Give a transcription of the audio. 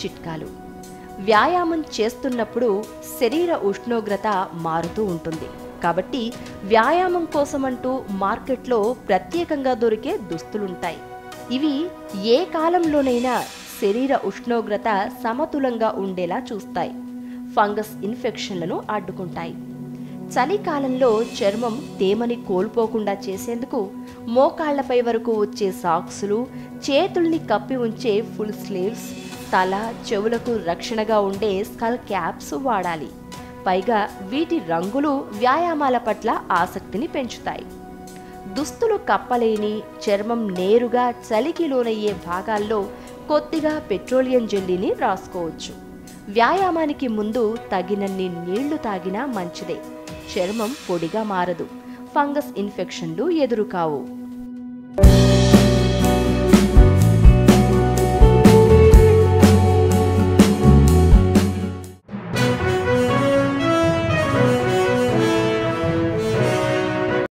చిట్కాలు వ్యాయామం చేస్తున్నప్పుడు శరీర ఉష్ణోగ్రత మారుతూ ఉంటుంది కాబట్టి వ్యాయామం కోసమంటూ మార్కెట్లో ప్రత్యేకంగా దొరికే దుస్తులుంటాయి ఇవి ఏ కాలంలోనైనా శరీర ఉష్ణోగ్రత సమతులంగా ఉండేలా చూస్తాయి ఫంగస్ ఇన్ఫెక్షన్లను అడ్డుకుంటాయి చలికాలంలో చర్మం తేమని కోల్పోకుండా చేసేందుకు మోకాళ్లపై వరకు వచ్చే సాక్సులు చేతుల్ని కప్పి ఉంచే ఫుల్ స్లీవ్స్ తల చెవులకు రక్షణగా ఉండే స్కల్ క్యాప్స్ వాడాలి పైగా వీటి రంగులు వ్యాయామాల పట్ల ఆసక్తిని పెంచుతాయి దుస్తులు కప్పలేని చర్మం నేరుగా చలికి లోనయ్యే భాగాల్లో కొద్దిగా పెట్రోలియం జెల్లీని రాసుకోవచ్చు వ్యాయామానికి ముందు తగినన్ని నీళ్లు తాగినా మంచిదే చర్మం పొడిగా మారదు ఫంగస్ ఇన్ఫెక్షన్లు ఎదురుకావు